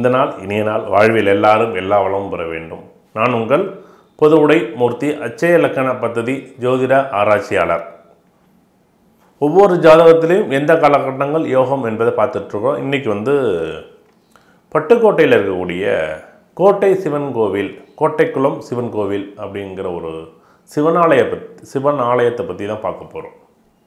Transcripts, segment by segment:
இந்த நாள் இனிய நாள் வாழ்வில் எல்லாரும் எல்லா வளமும் பெற வேண்டும் நான் உங்கள் பொது உடை மூர்த்தி அச்சய இலக்கண பദ്ധதி ஜோதிட ஆராய்ச்சியாளர் ஒவ்வொரு ஜாதகத்திலையும் எந்த காலகட்டங்கள் யோகம் என்பதை பார்த்துட்ருக்கோம் இன்றைக்கி வந்து பட்டுக்கோட்டையில் இருக்கக்கூடிய கோட்டை சிவன் கோவில் கோட்டைக்குளம் சிவன் கோவில் அப்படிங்கிற ஒரு சிவனாலய பத்தி சிவன் ஆலயத்தை பற்றி தான் பார்க்க போகிறோம்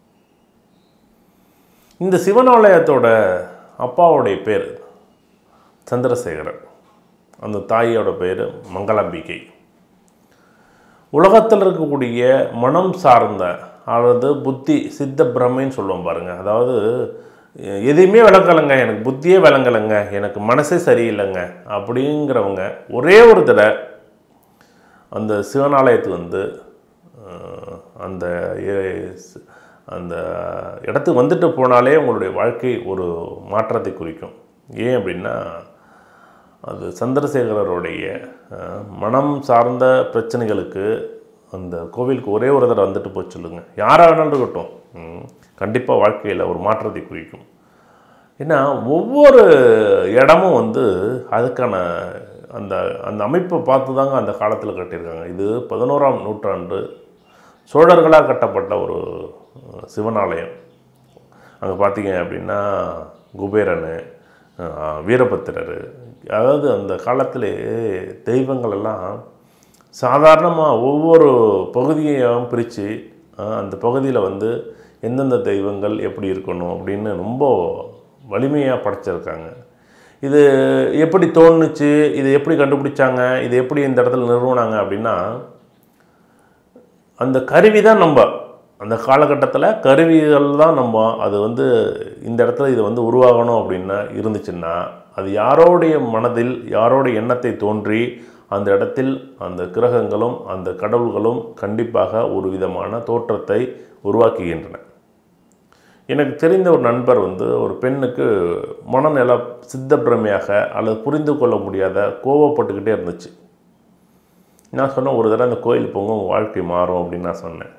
இந்த சிவனாலயத்தோட அப்பாவுடைய பேர் சந்திரசேகரன் அந்த தாயோட பேர் மங்களாம்பிகை உலகத்தில் இருக்கக்கூடிய மனம் சார்ந்த அதாவது புத்தி சித்த பிரமைன்னு சொல்லுவோம் பாருங்க அதாவது எதையுமே விளங்கலைங்க எனக்கு புத்தியே விளங்கலைங்க எனக்கு மனசே சரியில்லைங்க அப்படிங்கிறவங்க ஒரே ஒரு தடவை அந்த சிவனாலயத்துக்கு வந்து அஹ், அந்த எ- ஸ்- அந்த இடத்துக்கு வந்துட்டு போனாலே உங்களுடைய வாழ்க்கை ஒரு மாற்றத்தை குறிக்கும் ஏன் அப்படின்னா அது சந்திரசேகரருடைய அஹ், மனம் சார்ந்த பிரச்சனைகளுக்கு அந்த கோவிலுக்கு ஒரே ஒரு தடவை வந்துட்டு போய் சொல்லுங்க யாராக வேணாலும் இருக்கட்டும் கண்டிப்பாக வாழ்க்கையில் ஒரு மாற்றத்தை குறிக்கும் ஏன்னா ஒவ்வொரு இடமும் வந்து அதுக்கான அந்த அந்த அமைப்பை பார்த்து தாங்க அந்த காலத்தில் கட்டியிருக்காங்க இது பதினோராம் நூற்றாண்டு சோழர்களாக கட்டப்பட்ட ஒரு அஹ், சிவனாலயம் அங்கே பார்த்தீங்க அப்படின்னா குபேரன் அஹ், வீரபத்திரர் அதாவது அந்த காலத்திலே தெய்வங்கள் எல்லாம் சாதாரணமாக ஒவ்வொரு பகுதியையும் பிரித்து அந்த பகுதியில் வந்து எந்தெந்த தெய்வங்கள் எப்படி இருக்கணும் அப்படின்னு ரொம்ப வலிமையாக படைச்சிருக்காங்க இது எப்படி தோணுச்சு இது எப்படி கண்டுபிடிச்சாங்க இது எப்படி இந்த இடத்துல நிறுவனாங்க அப்படின்னா அந்த கருவி தான் நம்ம அந்த காலகட்டத்தில் கருவிகள் தான் நம்ம அது வந்து இந்த இடத்துல இது வந்து உருவாகணும் அப்படின்னா இருந்துச்சுன்னா அது யாரோடைய மனதில் யாரோடைய எண்ணத்தை தோன்றி அந்த இடத்தில் அந்த கிரகங்களும் அந்த கடவுள்களும் கண்டிப்பாக ஒரு விதமான தோற்றத்தை உருவாக்குகின்றன எனக்கு தெரிந்த ஒரு நண்பர் வந்து ஒரு பெண்ணுக்கு மனநல சித்தப்பிரமையாக அல்லது புரிந்து கொள்ள முடியாத கோவப்பட்டுக்கிட்டே இருந்துச்சு நான் சொன்னேன் ஒரு தடவை அந்த கோயில் போங்க உங்கள் வாழ்க்கை மாறும் அப்படின்னு நான் சொன்னேன்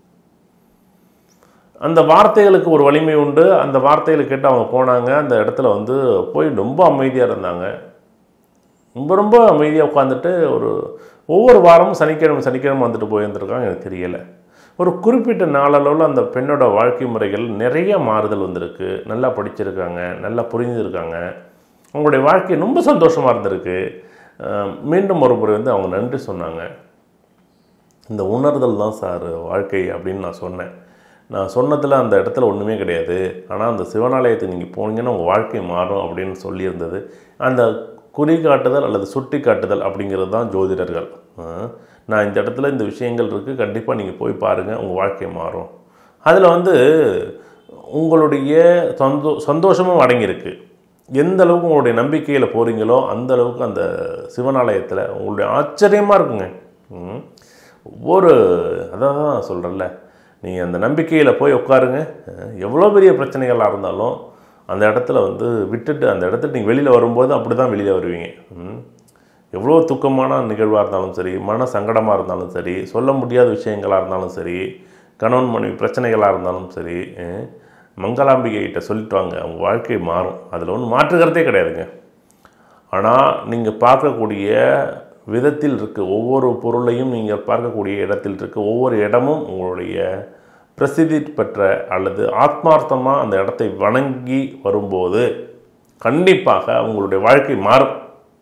அந்த வார்த்தைகளுக்கு ஒரு வலிமை உண்டு அந்த வார்த்தைகளை கேட்டு அவங்க போனாங்க அந்த இடத்துல வந்து போய் ரொம்ப அமைதியாக இருந்தாங்க ரொம்ப ரொம்ப அமைதியாக உட்காந்துட்டு ஒரு ஒவ்வொரு வாரமும் சனிக்கிழமை சனிக்கிழமை வந்துட்டு போயிருந்துருக்காங்க எனக்கு தெரியலை ஒரு குறிப்பிட்ட நாளளவில் அந்த பெண்ணோட வாழ்க்கை முறைகள் நிறைய மாறுதல் வந்திருக்கு நல்லா படிச்சிருக்காங்க நல்லா புரிஞ்சிருக்காங்க அவங்களுடைய வாழ்க்கை ரொம்ப சந்தோஷமாக இருந்திருக்கு அஹ் மீண்டும் ஒரு முறை வந்து அவங்க நன்றி சொன்னாங்க இந்த உணர்தல் தான் சார் வாழ்க்கை அப்படின்னு நான் சொன்னேன் நான் சொன்னதில் அந்த இடத்துல ஒன்றுமே கிடையாது ஆனால் அந்த சிவனாலயத்துக்கு நீங்கள் போனீங்கன்னா உங்கள் வாழ்க்கை மாறும் அப்படின்னு சொல்லியிருந்தது அந்த குறிகாட்டுதல் அல்லது சுட்டி காட்டுதல் அப்படிங்கிறது தான் ஜோதிடர்கள் ஆ, நான் இந்த இடத்துல இந்த விஷயங்கள் இருக்குது கண்டிப்பாக நீங்கள் போய் பாருங்கள் உங்கள் வாழ்க்கை மாறும் அதில் வந்து உங்களுடைய சந்தோ சந்தோஷமும் அடங்கியிருக்கு எந்த அளவுக்கு உங்களுடைய நம்பிக்கையில் போகிறீங்களோ அந்த அளவுக்கு அந்த சிவனாலயத்தில் உங்களுடைய ஆச்சரியமாக இருக்குங்க ம். ஒவ்வொரு அதான் தான் சொல்கிறேன்ல நீங்கள் அந்த நம்பிக்கையில் போய் உட்காருங்க அஹ், எவ்வளோ பெரிய பிரச்சனைகளாக இருந்தாலும் அந்த இடத்துல வந்து விட்டுட்டு அந்த இடத்துல நீங்கள் வெளியில் வரும்போது அப்படி தான் வெளியில் வருவீங்க ம். எவ்வளோ துக்கமான நிகழ்வாக இருந்தாலும் சரி மன சங்கடமாக இருந்தாலும் சரி சொல்ல முடியாத விஷயங்களாக இருந்தாலும் சரி கணவன் மனைவி பிரச்சனைகளாக இருந்தாலும் சரி அஹ், மங்களாம்பிகைகிட்ட சொல்லிட்டு வாங்க அவங்க வாழ்க்கை மாறும் அதில் ஒன்றும் மாற்றுக்கிறதே கிடையாதுங்க ஆனால் நீங்கள் பார்க்கக்கூடிய விதத்தில் இருக்க ஒவ்வொரு பொருளையும் நீங்கள் பார்க்கக்கூடிய இடத்தில் இருக்க ஒவ்வொரு இடமும் உங்களுடைய பிரசித்தி பெற்ற அல்லது ஆத்மார்த்தமாக அந்த இடத்தை வணங்கி வரும்போது கண்டிப்பாக உங்களுடைய வாழ்க்கை மாறும்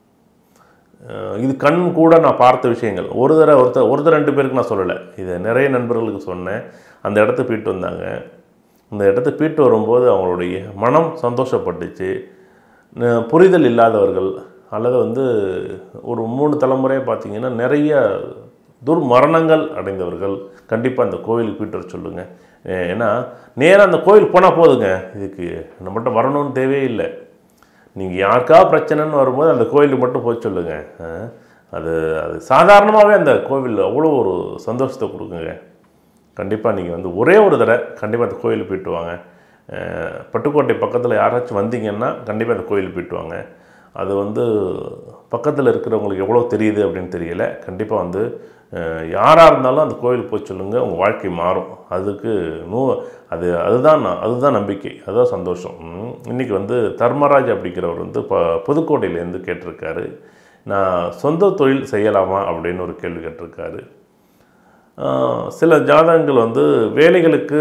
அஹ் இது கண் கூட நான் பார்த்த விஷயங்கள் ஒரு தடவை ஒருத்தர் ஒருத்தர் ரெண்டு பேருக்கு நான் சொல்லலை இதை நிறைய நண்பர்களுக்கு சொன்னேன் அந்த இடத்த போயிட்டு வந்தாங்க அந்த இடத்த போயிட்டு வரும்போது அவங்களுடைய மனம் சந்தோஷப்பட்டுச்சு ந- புரிதல் இல்லாதவர்கள் அல்லது வந்து ஒரு மூணு தலைமுறையை பார்த்தீங்கன்னா நிறைய துர்மரணங்கள் அடைந்தவர்கள் கண்டிப்பாக அந்த கோவிலுக்கு போயிட்டு வர சொல்லுங்கள் ஏன்னா நேராக அந்த கோவில் போனால் போதுங்க இதுக்கு நம்மகிட்ட வரணும்னு தேவையே இல்லை நீங்கள் யாருக்கா பிரச்சனைன்னு வரும்போது அந்த கோயிலுக்கு மட்டும் போய் சொல்லுங்கள் அஹ், அது அது சாதாரணமாகவே அந்த கோவில் அவ்வளோ ஒரு சந்தோஷத்தை கொடுக்குங்க கண்டிப்பாக நீங்கள் வந்து ஒரே ஒரு தடவை கண்டிப்பாக அந்த கோயிலுக்கு போயிட்டு வாங்க அஹ், பட்டுக்கோட்டை பக்கத்தில் யாராச்சும் வந்தீங்கன்னா கண்டிப்பாக அந்த கோயிலுக்கு போயிட்டு வாங்க அது வந்து பக்கத்தில் இருக்கிறவங்களுக்கு எவ்வளோ தெரியுது அப்படின்னு தெரியல கண்டிப்பாக வந்து அஹ், யாராக இருந்தாலும் அந்த கோயிலுக்கு போய் சொல்லுங்கள் உங்கள் வாழ்க்கை மாறும் அதுக்கு நூ அது அதுதான் நான் அதுதான் நம்பிக்கை அதுதான் சந்தோஷம் ம். இன்னைக்கு வந்து தர்மராஜ் அப்படிங்கிறவர் வந்து ப புதுக்கோட்டையிலேருந்து கேட்டிருக்காரு நான் சொந்த தொழில் செய்யலாமா அப்படின்னு ஒரு கேள்வி கேட்டிருக்காரு ஆஹ் சில ஜாதகங்கள் வந்து வேலைகளுக்கு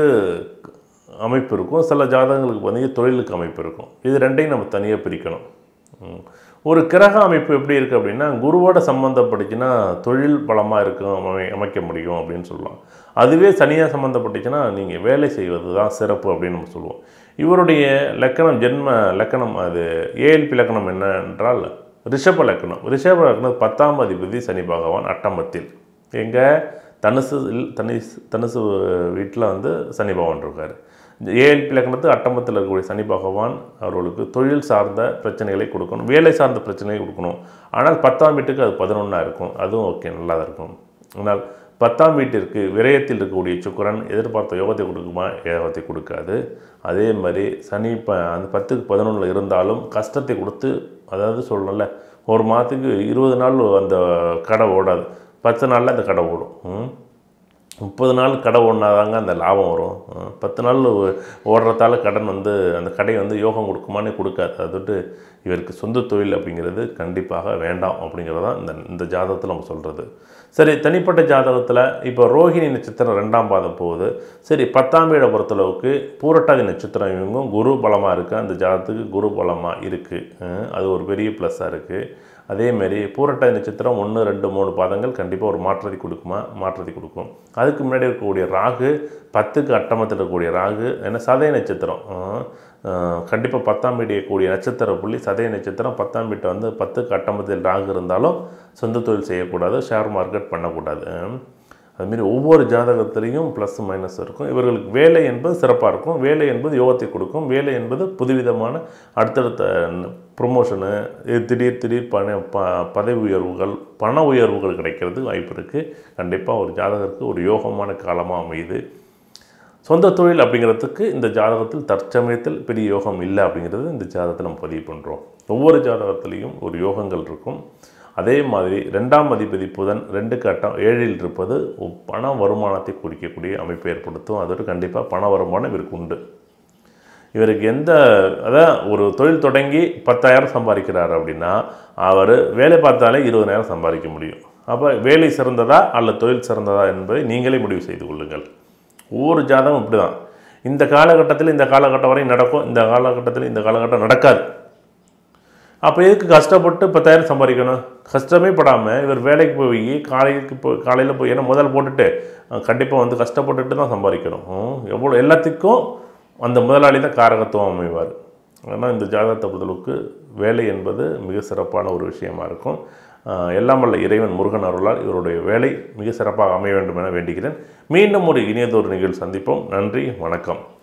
அமைப்பு இருக்கும் சில ஜாதகங்களுக்கு வந்து தொழிலுக்கு அமைப்பு இருக்கும் இது ரெண்டையும் நம்ம தனியாக பிரிக்கணும் ம். ஒரு கிரக அமைப்பு எப்படி இருக்குது அப்படின்னா குருவோட சம்மந்தப்பட்டுச்சுன்னா தொழில் பலமாக இருக்கும் அமை அமைக்க முடியும் அப்படின்னு சொல்லலாம் அதுவே சனியாக சம்மந்தப்பட்டுச்சுன்னா நீங்கள் வேலை செய்வது தான் சிறப்பு அப்படின்னு நம்ம சொல்லுவோம் இவருடைய லக்கணம் ஜென்ம லக்கணம் அது ஏஎல்பி லக்கணம் என்ன என்றால் ரிஷப லக்கணம் ரிஷப லக்கணம் பத்தாம் அதிபதி சனி பகவான் அட்டமத்தில் எங்கே தனுசு தனுசு தனுசு வீட்டில் வந்து சனி பகவான் இருக்கார் ஏஎல்பி லக்னத்து அட்டமத்தில் இருக்கக்கூடிய சனி பகவான் அவர்களுக்கு தொழில் சார்ந்த பிரச்சனைகளை கொடுக்கணும் வேலை சார்ந்த பிரச்சனைகளை கொடுக்கணும் ஆனால் பத்தாம் வீட்டுக்கு அது பதினொன்றா இருக்கும் அதுவும் ஓகே நல்லா தான் இருக்கும் ஆனால் பத்தாம் வீட்டிற்கு விரயத்தில் இருக்கக்கூடிய சுக்கிரன் எதிர்பார்த்த யோகத்தை கொடுக்குமா யோகத்தை கொடுக்காது அதே மாதிரி சனி ப அந்த பத்துக்கு பதினொன்றில் இருந்தாலும் கஷ்டத்தை கொடுத்து அதாவது சொல்லணும்ல ஒரு மாதத்துக்கு இருபது நாள் அந்த கடை ஓடாது பத்து நாளில் அந்த கடை ஓடும் ம். முப்பது நாள் கடை ஓடினாதாங்க அந்த லாபம் வரும் அஹ் பத்து நாள் ஓ- ஓடுறதால கடன் வந்து அந்த கடை வந்து யோகம் கொடுக்குமானே கொடுக்காது அது விட்டு இவருக்கு சொந்த தொழில் அப்படிங்கிறது கண்டிப்பாக வேண்டாம் அப்படிங்கிறது தான் இந்த இந்த ஜாதகத்தில் நம்ம சொல்கிறது சரி தனிப்பட்ட ஜாதகத்தில் இப்போ ரோஹிணி நட்சத்திரம் ரெண்டாம் பாதம் போகுது சரி பத்தாம் வீடை பொறுத்தளவுக்கு பூரட்டாதி நட்சத்திரம் இவங்கும் குரு பலமாக இருக்குது அந்த ஜாதகத்துக்கு குரு பலமாக இருக்குது அது ஒரு பெரிய ப்ளஸ்ஸாக இருக்குது அதேமாரி பூரட்டாதி நட்சத்திரம் ஒன்று ரெண்டு மூணு பாதங்கள் கண்டிப்பாக ஒரு மாற்றத்தை கொடுக்குமா மாற்றத்தை கொடுக்கும் அதுக்கு முன்னாடி இருக்கக்கூடிய ராகு பத்துக்கு அட்டமத்தில் இருக்கக்கூடிய ராகு ஏன்னா சதய நட்சத்திரம் கண்டிப்பாக பத்தாம் வீடு கூடிய நட்சத்திர புள்ளி சதய நட்சத்திரம் பத்தாம் வீட்டை வந்து பத்துக்கு அட்டமத்தில் ராகு இருந்தாலும் சொந்த தொழில் செய்யக்கூடாது ஷேர் மார்க்கெட் பண்ணக்கூடாது அதுமாரி ஒவ்வொரு ஜாதகத்திலையும் ப்ளஸ் மைனஸ் இருக்கும் இவர்களுக்கு வேலை என்பது சிறப்பாக இருக்கும் வேலை என்பது யோகத்தை கொடுக்கும் வேலை என்பது புதுவிதமான அடுத்தடுத்த ப்ரொமோஷனு திடீர் திடீர் பண ப பதவி உயர்வுகள் பண உயர்வுகள் கிடைக்கிறதுக்கு வாய்ப்பு இருக்குது கண்டிப்பாக ஒரு ஜாதகருக்கு ஒரு யோகமான காலமாக அமையுது சொந்த தொழில் அப்படிங்கிறதுக்கு இந்த ஜாதகத்தில் தற்சமயத்தில் பெரிய யோகம் இல்லை அப்படிங்கிறது இந்த ஜாதகத்தில் நம்ம பதிவு பண்ணுறோம் ஒவ்வொரு ஜாதகத்திலையும் ஒரு யோகங்கள் இருக்கும் அதே மாதிரி ரெண்டாம் அதிபதி புதன் ரெண்டு கட்டம் ஏழில் இருப்பது ஒ- பண வருமானத்தை குறிக்கக்கூடிய அமைப்பை ஏற்படுத்தும் அதோடு கண்டிப்பாக பண வருமானம் இவருக்கு உண்டு இவருக்கு எந்த அதான் ஒரு தொழில் தொடங்கி பத்தாயிரம் சம்பாதிக்கிறார் அப்படின்னா அவர் வேலை பார்த்தாலே இருபதாயிரம் சம்பாதிக்க முடியும் அப்போ வேலை சிறந்ததா அல்லது தொழில் சிறந்ததா என்பதை நீங்களே முடிவு செய்து கொள்ளுங்கள் ஒவ்வொரு ஜாதகம் இப்படி தான் இந்த காலகட்டத்தில் இந்த காலகட்டம் வரை நடக்கும் இந்த காலகட்டத்தில் இந்த காலகட்டம் நடக்காது அப்போ எதுக்கு கஷ்டப்பட்டு பத்தாயிரம் சம்பாதிக்கணும் கஷ்டமே படாமல் இவர் வேலைக்கு போய் காலைக்கு போ காலையில் போய் ஏன்னா முதல் போட்டுட்டு கண்டிப்பாக வந்து கஷ்டப்பட்டுட்டு தான் சம்பாதிக்கணும் ம், எவ்வளோ எல்லாத்துக்கும் அந்த முதலாளி தான் காரகத்துவம் அமைவார் ஆனால் இந்த ஜாதகத்தை பொறுத்தளவுக்கு வேலை என்பது மிக சிறப்பான ஒரு விஷயமா இருக்கும் ஆஹ் எல்லாம் வல்ல இறைவன் முருகன் அருளால் இவருடைய வேலை மிக சிறப்பாக அமைய வேண்டும் என வேண்டுகிறேன் மீண்டும் ஒரு இனியதொரு நிகழ்வு சந்திப்போம் நன்றி வணக்கம்